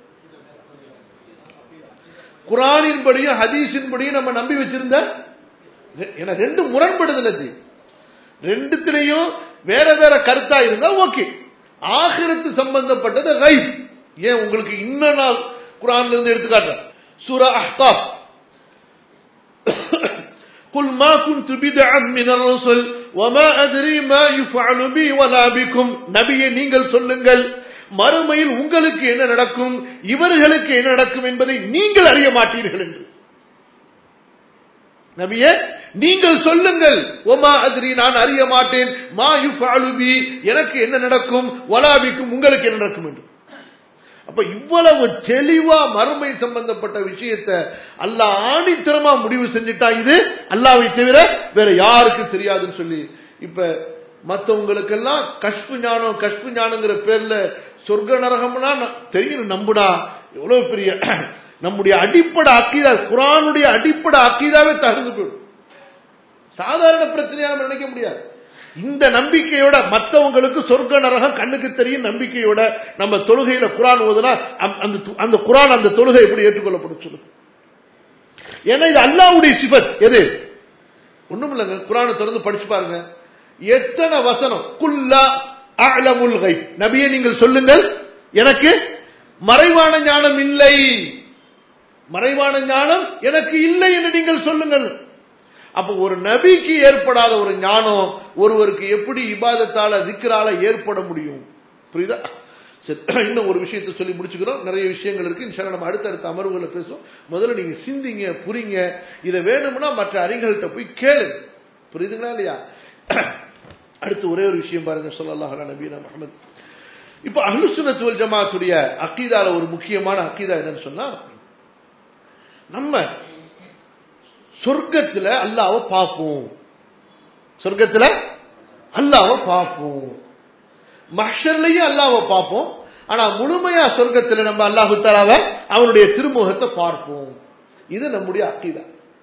குரானின்படியும் ஹதீஸின்படியும் நம்ம நம்பி வச்சிருந்த ஏன்னா ரெண்டு முரண்படுதல் அது ரெண்டுத்திலையும் வேற வேற கருத்தா இருந்தா ஓகே ஆகிரத்து சம்பந்தப்பட்டது ரைப் ஏன் உங்களுக்கு இன்னும் நான் குரான்ல இருந்து எடுத்துக்காட்டுறேன் சூரா அஹ்காப் قل ما كنت بدعا من الرسل وما أدري ما يفعل بي ولا بكم நபியே நீங்கள் சொல்லுங்கள் மறுமையில் உங்களுக்கு என்ன நடக்கும் இவர்களுக்கு என்ன நடக்கும் என்பதை நீங்கள் அறிய மாட்டீர்கள் என்று நபியே நீங்கள் சொல்லுங்கள் ஒமா அதிரி நான் அறிய மாட்டேன் மா யுஃபாலுபி எனக்கு என்ன நடக்கும் வலாபிக்கும் உங்களுக்கு என்ன நடக்கும் என்று அப்ப இவ்வளவு தெளிவா மறுமை சம்பந்தப்பட்ட விஷயத்தை அல்லாஹ் ஆணித்தரமா முடிவு செஞ்சுட்டா இது அல்லாவை தவிர வேற யாருக்கு தெரியாதுன்னு சொல்லி இப்ப மத்தவங்களுக்கெல்லாம் கஷ்பு ஞானம் கஷ்பு ஞானங்கிற பேர்ல சொர்க்க நரகம்னா தெரியும் நம்புடா எவ்வளவு பெரிய நம்முடைய அடிப்படை அக்கீதா குரானுடைய அடிப்படை அக்கீதாவே தகுந்து போயிடும் சாதாரண பிரச்சனையா நம்ம நினைக்க முடியாது இந்த நம்பிக்கையோட மற்றவங்களுக்கு சொர்க்க நரகம் கண்ணுக்கு தெரியும் நம்பிக்கையோட நம்ம தொழுகையில குரான் ஓதுனா அந்த அந்த குரான் அந்த தொழுகை எப்படி ஏற்றுக்கொள்ளப்படும் சொல்லு ஏன்னா இது அல்லாவுடைய சிபத் எது ஒண்ணும் இல்லைங்க குரானை திறந்து படிச்சு பாருங்க எத்தனை வசனம் குல்லா அலமுல் கை நபியை நீங்கள் சொல்லுங்கள் எனக்கு மறைவான ஞானம் இல்லை மறைவான ஞானம் எனக்கு இல்லை என்று நீங்கள் சொல்லுங்கள் அப்ப ஒரு நபிக்கு ஏற்படாத ஒரு ஞானம் ஒருவருக்கு எப்படி இபாதத்தால திக்கரால ஏற்பட முடியும் புரியுதா இன்னும் ஒரு விஷயத்தை சொல்லி முடிச்சுக்கிறோம் நிறைய விஷயங்கள் இருக்கு இன்ஷால்லா நம்ம அடுத்தடுத்த அமர்வுகளை பேசுவோம் முதல்ல நீங்க சிந்திங்க புரிங்க இதை வேணும்னா மற்ற அறிஞர்கள்ட்ட போய் கேளு புரியுதுங்களா இல்லையா அடுத்து ஒரே ஒரு விஷயம் பாருங்க சொல்லலாம் நபீனா முகமது இப்ப அஹ்லுசுனத்துவல் ஜமாத்துடைய அக்கீதால ஒரு முக்கியமான அக்கீதா என்னன்னு சொன்னா நம்ம சொர்க்கத்துல அல்லாவை பார்ப்போம் சொர்க்கத்துல அல்லாவை பார்ப்போம் மஹர்லயும் அல்லாவை பார்ப்போம் ஆனா முழுமையா சொர்க்கத்துல நம்ம அல்லாஹு தாலாவ அவனுடைய திருமுகத்தை பார்ப்போம் இது நம்முடைய அக்கீதா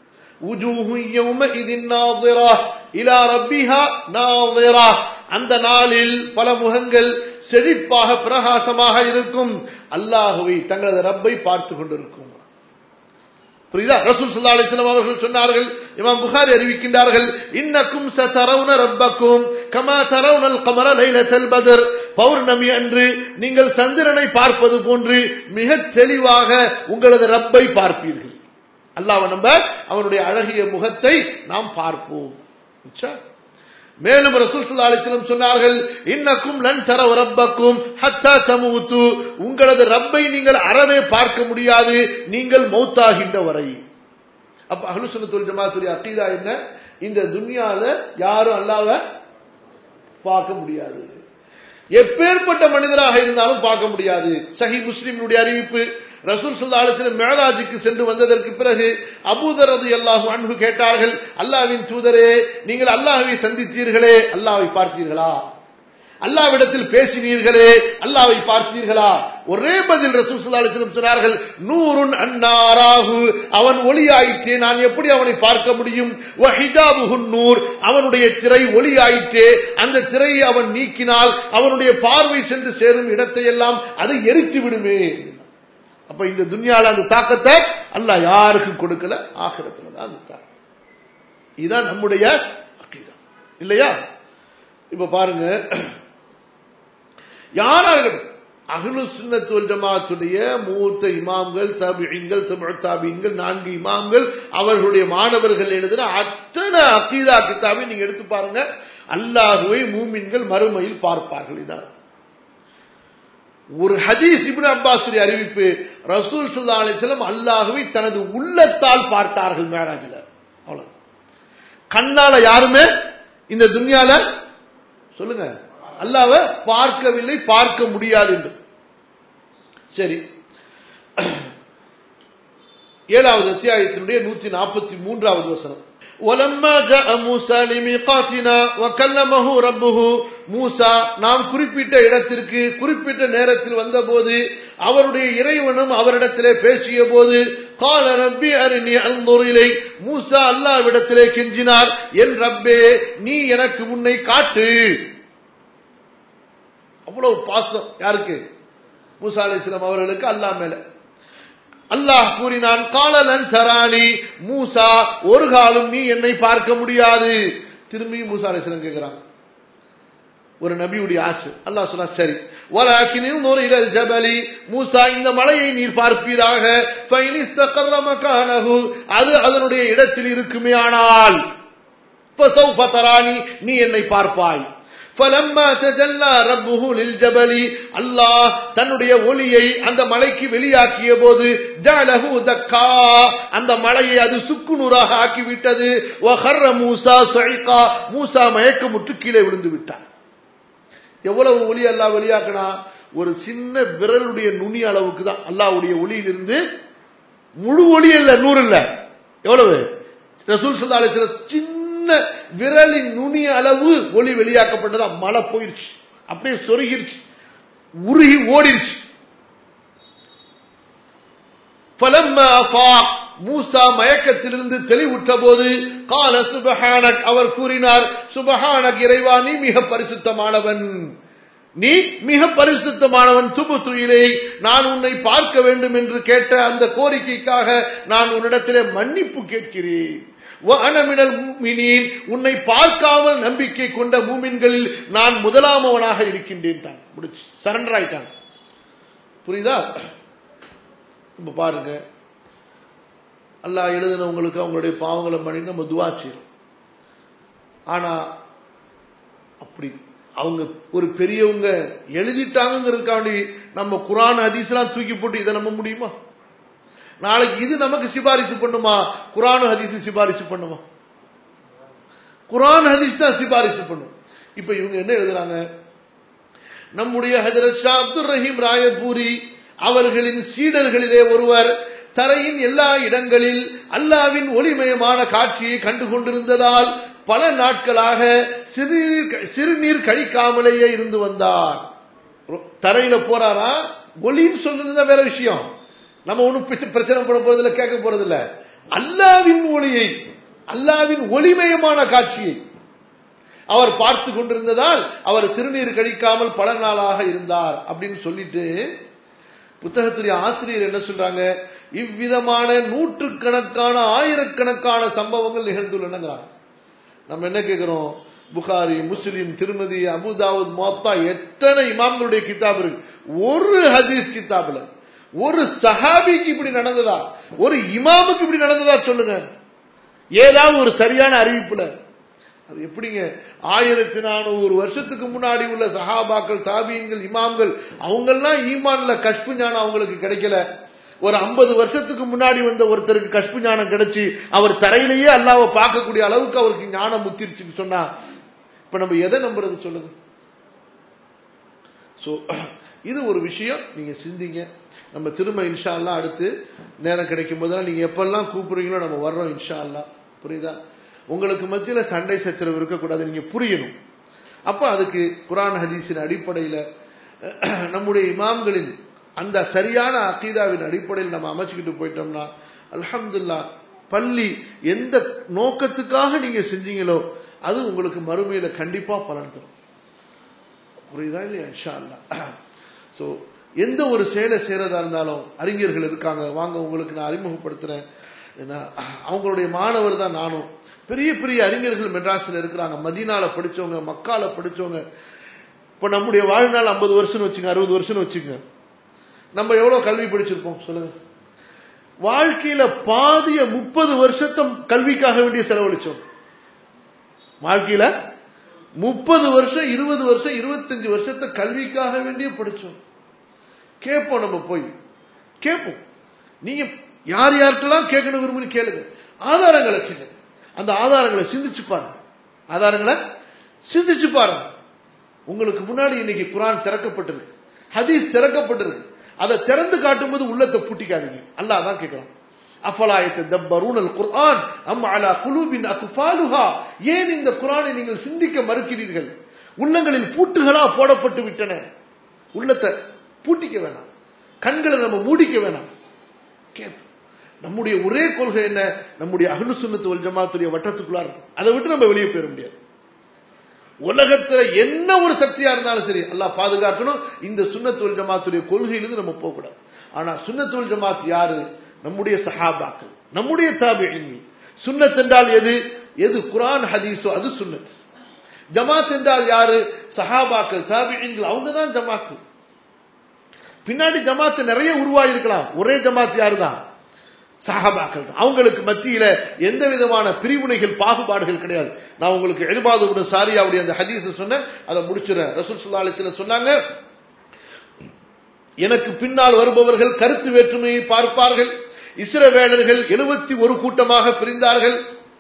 அந்த நாளில் பல முகங்கள் செழிப்பாக பிரகாசமாக இருக்கும் அல்லாஹுவை தங்களது ரப்பை பார்த்து கொண்டிருக்கும் புரியுதா ரசூல் சல்லா அலிஸ்லாம் அவர்கள் சொன்னார்கள் இமாம் புகாரி அறிவிக்கின்றார்கள் இன்னக்கும் சதரவுன ரப்பக்கும் கமா தரவுனல் கமர லைலத்தல் பதர் பௌர்ணமி அன்று நீங்கள் சந்திரனை பார்ப்பது போன்று மிக தெளிவாக உங்களது ரப்பை பார்ப்பீர்கள் அல்லாஹ் நம்ப அவனுடைய அழகிய முகத்தை நாம் பார்ப்போம் மேலும் ரசூல் சல்லா அலிஸ்லம் சொன்னார்கள் இன்னக்கும் லன் தர ரப்பக்கும் ஹத்தா தமுத்து உங்களது ரப்பை நீங்கள் அறவே பார்க்க முடியாது நீங்கள் மௌத்தாகின்ற வரை அப்ப அஹ்லுசுன்னத்துல் ஜமாத்துடைய அக்கீதா என்ன இந்த துன்யால யாரும் அல்லாவ பார்க்க முடியாது எப்பேற்பட்ட மனிதராக இருந்தாலும் பார்க்க முடியாது சஹி முஸ்லிமுடைய அறிவிப்பு ரசூல் சல்லா அலிஸ்லம் மேராஜுக்கு சென்று வந்ததற்கு பிறகு அபூதரது அல்லாஹு அன்பு கேட்டார்கள் அல்லாவின் தூதரே நீங்கள் அல்லாஹை சந்தித்தீர்களே அல்லாவை பார்த்தீர்களா அல்லாவிடத்தில் பேசினீர்களே அல்லாவை பார்த்தீர்களா ஒரே பதில் ரசூசல்லாலிஸ்லம் சொன்னார்கள் நூறுன் அன்னாராகு அவன் ஒளியாயிற்றே நான் எப்படி அவனை பார்க்க முடியும் வஹிஜாபுகுன் நூர் அவனுடைய திரை ஒளியாயிற்றே அந்த திரையை அவன் நீக்கினால் அவனுடைய பார்வை சென்று சேரும் இடத்தை எல்லாம் அதை எரித்து விடுமே அப்ப இந்த துன்யால அந்த தாக்கத்தை அல்லாஹ் யாருக்கும் கொடுக்கல ஆகிரத்துல தான் அந்த தாக்கம் இதுதான் நம்முடைய அக்கீதா இல்லையா இப்ப பாருங்க யாராலும் அகலு சுன்னத்துவல் ஜமாத்துடைய மூத்த இமாம்கள் தபிங்கள் தாபியங்கள் நான்கு இமாம்கள் அவர்களுடைய மாணவர்கள் எழுதுன அத்தனை அக்கீதா கிதாபை நீங்க எடுத்து பாருங்க அல்லாஹுவை மூமின்கள் மறுமையில் பார்ப்பார்கள் இதான் ஒரு ஹதீஸ் இப்னு அப்பாசுடைய அறிவிப்பு ரசூல் சுல்லா அலிஸ்லம் அல்லாஹுவை தனது உள்ளத்தால் பார்த்தார்கள் மேராஜில் அவ்வளவு கண்ணால யாருமே இந்த துன்யால சொல்லுங்க அல்லாவ பார்க்கவில்லை பார்க்க முடியாது என்று சரி ஏழாவது அத்தியாயத்தினுடைய நூத்தி நாற்பத்தி மூன்றாவது வசனம் ولما جاء موسى لميقاتنا وكلمه ربه மூசா நாம் குறிப்பிட்ட இடத்திற்கு குறிப்பிட்ட நேரத்தில் வந்தபோது அவருடைய இறைவனும் அவரிடத்திலே பேசிய போது கால ரப்பி அருணி அல்நொறிலை மூசா அல்லாவிடத்திலே கெஞ்சினார் என் ரப்பே நீ எனக்கு உன்னை காட்டு அவ்வளவு பாசம் யாருக்கு மூசா அலிஸ்லாம் அவர்களுக்கு அல்லாஹ் மேல அல்லாஹ் கூறினான் காலலன் தராணி மூசா ஒரு காலம் நீ என்னை பார்க்க முடியாது திரும்பி மூசா அலிஸ்லாம் கேட்கிறான் ஒரு நபியுடைய ஆசை அல்லாஹ் சொன்னா சரி வலாக்கினில் நுரையிலல் ஜபலி மூசா இந்த மலையை நீர் பார்ப்பீராக அது அதனுடைய இடத்தில் இருக்குமே ஆனால் நீ என்னை பார்ப்பாய் فلما تجلى ربه للجبل அல்லாஹ் தன்னுடைய ஒளியை அந்த மலைக்கு வெளியாக்கிய போது ஜஅலஹு தக்கா அந்த மலையை அது சுக்குநூறாக ஆக்கிவிட்டது வஹர்ர மூசா ஸைகா மூசா மயக்கமுற்று கீழே விழுந்து விட்டார் எவ்வளவு ஒளி அல்லாஹ் வெளியாக்கினா ஒரு சின்ன விரலுடைய நுனி அளவுக்கு தான் அல்லாஹ்வுடைய ஒளியிலிருந்து முழு ஒளி இல்ல நூறு இல்ல எவ்வளவு ரசூல் சல்லா அலிஸ்லாம் சின்ன விரலின் நுனி அளவு ஒளி வெளியாக்கப்பட்டதா மழை போயிருச்சு அப்படியே சொருகிருச்சு உருகி ஓடிருச்சு மூசா மயக்கத்திலிருந்து தெளிவுற்ற போது கால சுபஹானக் அவர் கூறினார் சுபஹானக் இறைவா நீ மிக பரிசுத்தமானவன் நீ மிக பரிசுத்தமானவன் துபு துயிலே நான் உன்னை பார்க்க வேண்டும் என்று கேட்ட அந்த கோரிக்கைக்காக நான் உன்னிடத்திலே மன்னிப்பு கேட்கிறேன் உன்னை பார்க்காமல் நம்பிக்கை கொண்ட மூமின்களில் நான் முதலாமவனாக இருக்கின்றேன் தான் முடிச்சு சரண்டர் ஆயிட்டாங்க புரியுதா இப்ப பாருங்க அல்லாஹ் எழுதினவங்களுக்கு அவங்களுடைய பாவங்களை பண்ணி நம்ம துவா செய்யறோம் ஆனா அப்படி அவங்க ஒரு பெரியவங்க எழுதிட்டாங்கிறதுக்காண்டி நம்ம குரான் ஹதீஸ்லாம் தூக்கி போட்டு இதை நம்ப முடியுமா நாளைக்கு இது நமக்கு சிபாரிசு பண்ணுமா குரான் ஹதீஸ் சிபாரிசு பண்ணுமா குரான் ஹதீஸ் தான் சிபாரிசு பண்ணும் இப்ப இவங்க என்ன எழுதுறாங்க நம்முடைய ஹஜரத் ஷா அப்துல் ரஹீம் ராயபூரி அவர்களின் சீடர்களிலே ஒருவர் தரையின் எல்லா இடங்களில் அல்லாவின் ஒளிமயமான காட்சியை கண்டு கொண்டிருந்ததால் பல நாட்களாக சிறுநீர் சிறுநீர் கழிக்காமலேயே இருந்து வந்தார் தரையில போறாரா ஒளின்னு சொல்றது வேற விஷயம் நம்ம ஒன்றும் பிரச்சனை பண்ண போறதில்ல கேட்க போறதில்ல அல்லாவின் ஒளியை அல்லாவின் ஒளிமயமான காட்சியை அவர் பார்த்து கொண்டிருந்ததால் அவர் சிறுநீர் கழிக்காமல் பல நாளாக இருந்தார் அப்படின்னு சொல்லிட்டு புத்தகத்துடைய ஆசிரியர் என்ன சொல்றாங்க இவ்விதமான நூற்றுக்கணக்கான ஆயிரக்கணக்கான சம்பவங்கள் நிகழ்ந்துள்ளனங்கிறாங்க நம்ம என்ன கேட்கிறோம் புகாரி முஸ்லிம் திருமதி அபுதாவுத் மொத்தா எத்தனை இமாம்களுடைய கிதாப் இருக்கு ஒரு ஹதீஸ் கிதாப்ல ஒரு சஹாபிக்கு இப்படி நடந்ததா ஒரு இமாமுக்கு இப்படி நடந்ததா சொல்லுங்க ஏதாவது ஒரு சரியான அறிவிப்புல அது எப்படிங்க ஆயிரத்தி நானூறு வருஷத்துக்கு முன்னாடி உள்ள சஹாபாக்கள் தாபியங்கள் இமாம்கள் அவங்கெல்லாம் ஈமான்ல கஷ்பு ஞானம் அவங்களுக்கு கிடைக்கல ஒரு ஐம்பது வருஷத்துக்கு முன்னாடி வந்த ஒருத்தருக்கு கஷ்பு ஞானம் கிடைச்சு அவர் தரையிலேயே அல்லாவை பார்க்கக்கூடிய அளவுக்கு அவருக்கு ஞானம் முத்திருச்சுன்னு சொன்னா இப்ப நம்ம எதை நம்புறது சொல்லுங்க சோ இது ஒரு விஷயம் நீங்க சிந்திங்க நம்ம திரும்ப இன்ஷா அல்லா அடுத்து நேரம் கிடைக்கும் போதெல்லாம் நீங்க எப்பெல்லாம் கூப்பிடுறீங்களோ நம்ம வர்றோம் இன்ஷா அல்லா புரியுதா உங்களுக்கு மத்தியில சண்டை சச்சரவு இருக்கக்கூடாது நீங்க புரியணும் அப்ப அதுக்கு குரான் ஹதீஸின் அடிப்படையில் நம்முடைய இமாம்களின் அந்த சரியான அகீதாவின் அடிப்படையில் நம்ம அமைச்சுக்கிட்டு போயிட்டோம்னா அல்ஹம்துல்லா பள்ளி எந்த நோக்கத்துக்காக நீங்க செஞ்சீங்களோ அது உங்களுக்கு மறுமையில கண்டிப்பா பலன் தரும் புரியுதா இல்லையா இன்ஷா அல்லா ஸோ எந்த ஒரு செயலை செய்யறதா இருந்தாலும் அறிஞர்கள் இருக்காங்க வாங்க உங்களுக்கு நான் அறிமுகப்படுத்துறேன் ஏன்னா அவங்களுடைய மாணவர் தான் நானும் பெரிய பெரிய அறிஞர்கள் மெட்ராஸில் இருக்கிறாங்க மதீனால படிச்சவங்க மக்கால படிச்சவங்க இப்போ நம்முடைய வாழ்நாள் ஐம்பது வருஷம்னு வச்சுங்க அறுபது வருஷம்னு வச்சுங்க நம்ம எவ்வளவு கல்வி படிச்சிருப்போம் சொல்லுங்க வாழ்க்கையில பாதிய முப்பது வருஷத்தை கல்விக்காக வேண்டிய செலவழிச்சோம் வாழ்க்கையில முப்பது வருஷம் இருபது வருஷம் இருபத்தஞ்சு வருஷத்தை கல்விக்காக வேண்டிய படிச்சோம் கேட்போம் நம்ம போய் கேட்போம் நீங்க யார் யார்கிட்டலாம் கேட்கணும் விரும்புன்னு கேளுங்க ஆதாரங்களை கேளுங்க அந்த ஆதாரங்களை சிந்திச்சு பாருங்க ஆதாரங்களை சிந்திச்சு பாருங்க உங்களுக்கு முன்னாடி இன்னைக்கு குரான் திறக்கப்பட்டிருக்கு ஹதீஸ் திறக்கப்பட்டிருக்கு அதை திறந்து காட்டும் போது உள்ளத்தை பூட்டிக்காதீங்க அல்லாஹ் தான் கேட்கிறான் அஃபலாயத்தை தப்பரூனல் குர்ஆன் அம் அலா குலூபின் அக்ஃபாலுஹா ஏன் இந்த குரானை நீங்கள் சிந்திக்க மறுக்கிறீர்கள் உள்ளங்களில் பூட்டுகளா போடப்பட்டு விட்டன உள்ளத்தை பூட்டிக்க வேணாம் கண்களை நம்ம மூடிக்க வேணாம் கேட்போம் நம்முடைய ஒரே கொள்கை என்ன நம்முடைய அகலு சுண்ணத்து வல் ஜமாத்துடைய வட்டத்துக்குள்ளா இருக்கும் அதை விட்டு நம்ம வெளியே போயிட முடியாது உலகத்துல என்ன ஒரு சக்தியா இருந்தாலும் சரி அல்லாஹ் பாதுகாக்கணும் இந்த சுண்ணத்துவல் ஜமாத்துடைய கொள்கையிலிருந்து நம்ம போகக்கூடாது ஆனா சுண்ணத்துவல் ஜமாத் யாரு நம்முடைய சஹாபாக்கள் நம்முடைய தாபிகள் சுன்னத் என்றால் எது எது குரான் ஹதீஸோ அது சுன்னத் ஜமாத் என்றால் யாரு சஹாபாக்கள் தாபிகள் அவங்க தான் ஜமாத்து பின்னாடி ஜமாத்து நிறைய உருவாயிருக்கலாம் ஒரே ஜமாத் யாரு தான் சஹாபாக்கள் தான் அவங்களுக்கு மத்தியில எந்த விதமான பிரிவினைகள் பாகுபாடுகள் கிடையாது நான் உங்களுக்கு எழுபாது சாரியாவுடைய அந்த ஹதீஸ் சொன்னேன் அதை முடிச்சுறேன் ரசூல் சுல்லா அலிஸ்ல சொன்னாங்க எனக்கு பின்னால் வருபவர்கள் கருத்து வேற்றுமையை பார்ப்பார்கள் இஸ்ரவேலர்கள் எழுபத்தி ஒரு கூட்டமாக பிரிந்தார்கள்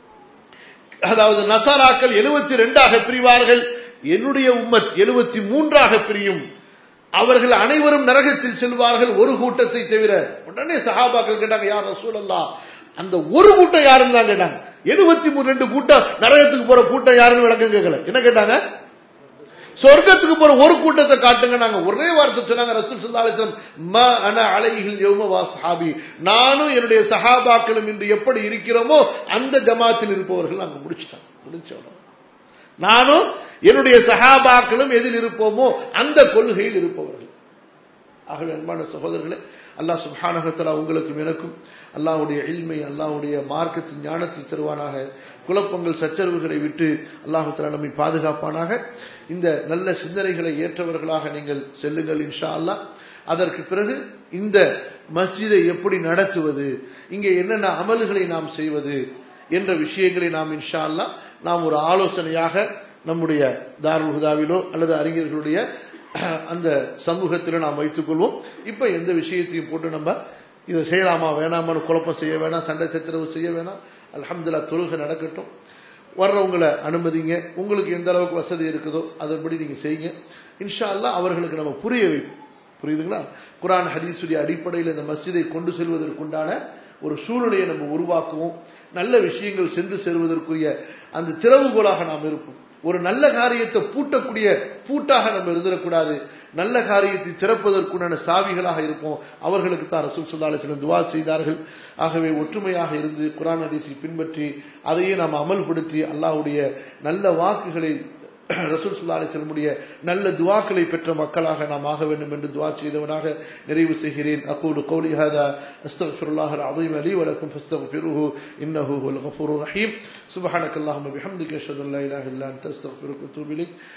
அதாவது நசாராக்கள் எழுபத்தி ரெண்டாக பிரிவார்கள் என்னுடைய உம்மத் எழுபத்தி மூன்றாக பிரியும் அவர்கள் அனைவரும் நரகத்தில் செல்வார்கள் ஒரு கூட்டத்தை தவிர உடனே சஹாபாக்கள் கேட்டாங்க யார் ரசூல் அல்லா அந்த ஒரு கூட்டம் யாருன்னு தான் கேட்டாங்க எழுபத்தி மூணு ரெண்டு கூட்டம் நரகத்துக்கு போற கூட்டம் யாருன்னு விளக்கம் கேட்கல என்ன கேட்டாங்க சொர்க்கத்துக்கு போற ஒரு கூட்டத்தை காட்டுங்க நாங்க ஒரே வார்த்தை சொன்னாங்க ரசூல் சுல்லாலிசம் ம அன அலைஹில் யௌமவா சஹாபி நானும் என்னுடைய சஹாபாக்களும் இன்று எப்படி இருக்கிறோமோ அந்த ஜமாத்தில் இருப்பவர்கள் நாங்க முடிச்சிட்டோம் முடிச்சோம் நானும் என்னுடைய சஹாபாக்களும் எதில் இருப்போமோ அந்த கொள்கையில் இருப்பவர்கள் ஆகவே அன்பான சகோதரர்களே அல்லாஹ் சுபானகத்தலா உங்களுக்கும் எனக்கும் அல்லாஹுடைய இல்மை அல்லாஹுடைய மார்க்கத்தின் ஞானத்தில் தருவானாக குழப்பங்கள் சச்சரவுகளை விட்டு அல்லாஹுத்தலா நம்மை பாதுகாப்பானாக இந்த நல்ல சிந்தனைகளை ஏற்றவர்களாக நீங்கள் செல்லுங்கள் இன்ஷா அல்லா அதற்கு பிறகு இந்த மஸ்ஜிதை எப்படி நடத்துவது இங்கே என்னென்ன அமல்களை நாம் செய்வது என்ற விஷயங்களை நாம் இன்ஷா அல்லா நாம் ஒரு ஆலோசனையாக நம்முடைய தாருல் ஹுதாவிலோ அல்லது அறிஞர்களுடைய அந்த சமூகத்தில் நாம் வைத்துக் கொள்வோம் இப்ப எந்த விஷயத்தையும் போட்டு நம்ம இதை செய்யலாமா வேணாமான்னு குழப்பம் செய்ய வேணாம் சண்டை சச்சரவு செய்ய வேணாம் அலமதுல்லா தொழுகை நடக்கட்டும் வர்றவங்களை அனுமதிங்க உங்களுக்கு எந்த அளவுக்கு வசதி இருக்குதோ அதன்படி நீங்க செய்யுங்க இன்ஷா அல்லா அவர்களுக்கு நம்ம புரிய வைப்போம் புரியுதுங்களா குரான் ஹதீஸுடைய அடிப்படையில் இந்த மஸ்ஜிதை கொண்டு செல்வதற்குண்டான ஒரு சூழ்நிலையை நம்ம உருவாக்குவோம் நல்ல விஷயங்கள் சென்று சேருவதற்குரிய அந்த திறவுகோலாக நாம் இருப்போம் ஒரு நல்ல காரியத்தை பூட்டக்கூடிய பூட்டாக நம்ம இருந்துடக்கூடாது நல்ல காரியத்தை திறப்பதற்குண்டான சாவிகளாக இருப்போம் அவர்களுக்கு தான் ரசூல் சுல்லாலிசிலம் துவா செய்தார்கள் ஆகவே ஒற்றுமையாக இருந்து குரான் ஹதீஸை பின்பற்றி அதையே நாம் அமல்படுத்தி அல்லாஹ்வுடைய நல்ல வாக்குகளை ரசூல் சுல்லா அலிஸ்லமுடைய நல்ல துவாக்களை பெற்ற மக்களாக நாம் ஆக வேண்டும் என்று துவா செய்தவனாக நிறைவு செய்கிறேன் அகூலு கௌலி ஹாதா அஸ்தக்ஃபிருல்லாஹ் العظيم لي ولكم فاستغفروه انه هو الغفور الرحيم سبحانك اللهم وبحمدك اشهد ان لا اله الا انت استغفرك واتوب اليك